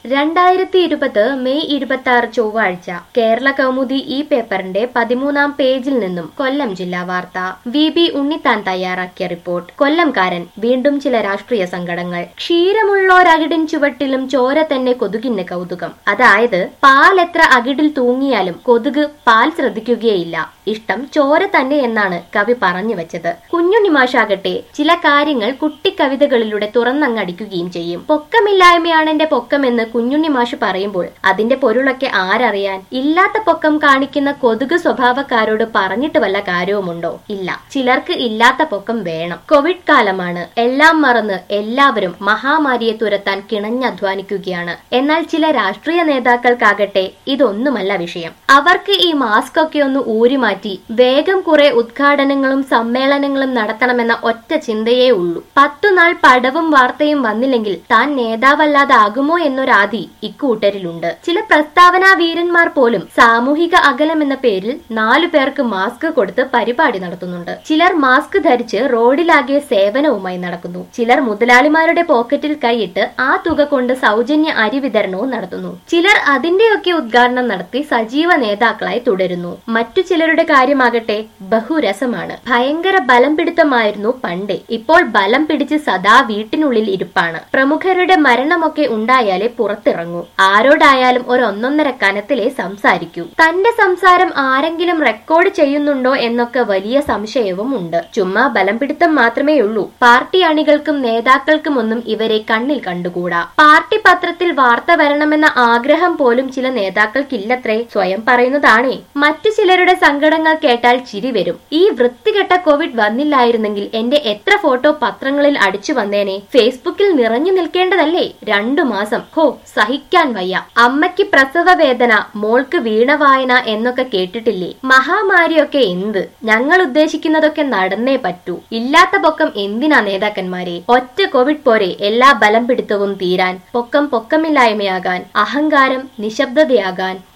രണ്ടായിരത്തി ഇരുപത് മെയ് ഇരുപത്തി ആറ് ചൊവ്വാഴ്ച കേരള കൗമുദി ഈ പേപ്പറിന്റെ പതിമൂന്നാം പേജിൽ നിന്നും കൊല്ലം ജില്ലാ വാർത്ത വി ബി ഉണ്ണിത്താൻ തയ്യാറാക്കിയ റിപ്പോർട്ട് കൊല്ലംകാരൻ വീണ്ടും ചില രാഷ്ട്രീയ സങ്കടങ്ങൾ ക്ഷീരമുള്ളോരകിടിൻ ചുവട്ടിലും ചോര തന്നെ കൊതുകിന് കൗതുകം അതായത് പാൽ എത്ര അകിടിൽ തൂങ്ങിയാലും കൊതുക് പാൽ ശ്രദ്ധിക്കുകയില്ല ഇഷ്ടം ചോര തന്നെ എന്നാണ് കവി പറഞ്ഞു വെച്ചത് കുഞ്ഞുണ്ണിമാഷാകട്ടെ ചില കാര്യങ്ങൾ കുട്ടിക്കവിതകളിലൂടെ തുറന്നങ്ങടിക്കുകയും ചെയ്യും പൊക്കമില്ലായ്മയാണ് എന്റെ പൊക്കമെന്ന് കുഞ്ഞുണ്ണി മാഷ് പറയുമ്പോൾ അതിന്റെ പൊരുളൊക്കെ ആരറിയാൻ ഇല്ലാത്ത പൊക്കം കാണിക്കുന്ന കൊതുക് സ്വഭാവക്കാരോട് പറഞ്ഞിട്ട് വല്ല കാര്യവുമുണ്ടോ ഇല്ല ചിലർക്ക് ഇല്ലാത്ത പൊക്കം വേണം കോവിഡ് കാലമാണ് എല്ലാം മറന്ന് എല്ലാവരും മഹാമാരിയെ തുരത്താൻ കിണഞ്ഞധ്വാനിക്കുകയാണ് എന്നാൽ ചില രാഷ്ട്രീയ നേതാക്കൾക്കാകട്ടെ ഇതൊന്നുമല്ല വിഷയം അവർക്ക് ഈ മാസ്ക് ഒക്കെ ഒന്ന് ഊരിമാറ്റി വേഗം കുറെ ഉദ്ഘാടനങ്ങളും സമ്മേളനങ്ങളും നടത്തണമെന്ന ഒറ്റ ചിന്തയേ ഉള്ളൂ പത്തുനാൾ പടവും വാർത്തയും വന്നില്ലെങ്കിൽ താൻ നേതാവല്ലാതാകുമോ എന്നൊരാധി ഇക്കൂട്ടരിലുണ്ട് ചില പ്രസ്താവനാ വീരന്മാർ പോലും സാമൂഹിക അകലം എന്ന പേരിൽ നാലു പേർക്ക് മാസ്ക് കൊടുത്ത് പരിപാടി നടത്തുന്നുണ്ട് ചിലർ മാസ്ക് ധരിച്ച് റോഡിലാകെ സേവനവുമായി നടക്കുന്നു ചിലർ മുതലാളിമാരുടെ പോക്കറ്റിൽ കൈയിട്ട് ആ തുക കൊണ്ട് സൗജന്യ അരി വിതരണവും നടത്തുന്നു ചിലർ അതിന്റെയൊക്കെ ഉദ്ഘാടനം നടത്തി സജീവ നേതാക്കളായി തുടരുന്നു മറ്റു ചിലരുടെ കാര്യമാകട്ടെ ബഹുരസമാണ് ഭയങ്കര ബലം പിടുത്തമായിരുന്നു പണ്ടേ ഇപ്പോൾ ബലം പിടിച്ച് സദാ വീട്ടിനുള്ളിൽ ഇരിപ്പാണ് പ്രമുഖരുടെ മരണമൊക്കെ ഉണ്ടായാലേ പുറത്തിറങ്ങൂ ആരോടായാലും ഒരു ഒന്നൊന്നര കനത്തിലേ സംസാരിക്കൂ തന്റെ സംസാരം ആരെങ്കിലും റെക്കോർഡ് ചെയ്യുന്നുണ്ടോ എന്നൊക്കെ വലിയ സംശയവും ഉണ്ട് ചുമ്മാ ബലം പിടുത്തം മാത്രമേ ഉള്ളൂ പാർട്ടി അണികൾക്കും നേതാക്കൾക്കും ഒന്നും ഇവരെ കണ്ണിൽ കണ്ടുകൂടാ പാർട്ടി പത്രത്തിൽ വാർത്ത വരണമെന്ന ആഗ്രഹം പോലും ചില നേതാക്കൾക്കില്ലത്രേ സ്വയം പറയുന്നതാണേ മറ്റു ചിലരുടെ സങ്കടങ്ങൾ കേട്ടാൽ ചിരി വരും ഈ വൃത്തികെട്ട കോവിഡ് വന്നില്ലായിരുന്നെങ്കിൽ എന്റെ എത്ര ഫോട്ടോ പത്രങ്ങളിൽ അടിച്ചു വന്നേനെ ഫേസ്ബുക്കിൽ നിറഞ്ഞു നിൽക്കേണ്ടതല്ലേ രണ്ടു മാസം ഹോ സഹിക്കാൻ വയ്യ അമ്മയ്ക്ക് പ്രസവ വേദന മോൾക്ക് വീണവായന എന്നൊക്കെ കേട്ടിട്ടില്ലേ മഹാമാരിയൊക്കെ എന്ത് ഞങ്ങൾ ഉദ്ദേശിക്കുന്നതൊക്കെ നടന്നേ പറ്റൂ ഇല്ലാത്ത പൊക്കം എന്തിനാ നേതാക്കന്മാരെ ഒറ്റ കോവിഡ് പോരെ എല്ലാ ബലം പിടുത്തവും തീരാൻ പൊക്കം പൊക്കമില്ലായ്മയാകാൻ അഹങ്കാരം നിശബ്ദതയാകാൻ